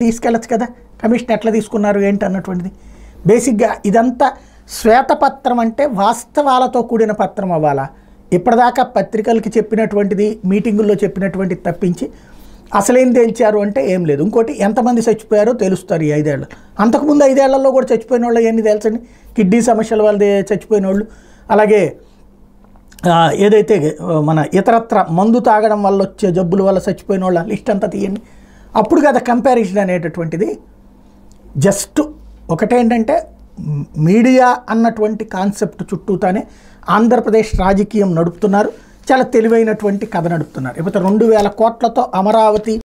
తీసుకెళ్ళచ్చు కదా కమిషన్ ఎట్లా తీసుకున్నారు ఏంటి అన్నటువంటిది బేసిక్గా ఇదంతా శ్వేతపత్రం అంటే వాస్తవాలతో కూడిన పత్రం అవ్వాలా ఇప్పటిదాకా పత్రికలకి చెప్పినటువంటిది మీటింగుల్లో చెప్పినటువంటిది తప్పించి అసలేం తేల్చారు అంటే ఏం లేదు ఇంకోటి ఎంతమంది చచ్చిపోయారో తెలుస్తారు ఈ ఐదేళ్ళు అంతకుముందు ఐదేళ్లలో కూడా చచ్చిపోయిన వాళ్ళు ఎన్ని తెలుసండి కిడ్నీ సమస్యల వల్ల చచ్చిపోయిన వాళ్ళు అలాగే ఆ, ఏదైతే ఆ, మన ఇతరత్ర మందు తాగడం వల్ల వచ్చే జబ్బుల వల్ల చచ్చిపోయిన వాళ్ళ లిస్ట్ అంతా తీయండి అప్పుడు కదా కంపారిజన్ అనేటటువంటిది జస్ట్ ఒకటేంటంటే మ్, మీడియా అన్నటువంటి కాన్సెప్ట్ చుట్టూతానే ఆంధ్రప్రదేశ్ రాజకీయం నడుపుతున్నారు చాలా తెలివైనటువంటి కథ నడుపుతున్నారు ఇకపోతే రెండు వేల కోట్లతో అమరావతి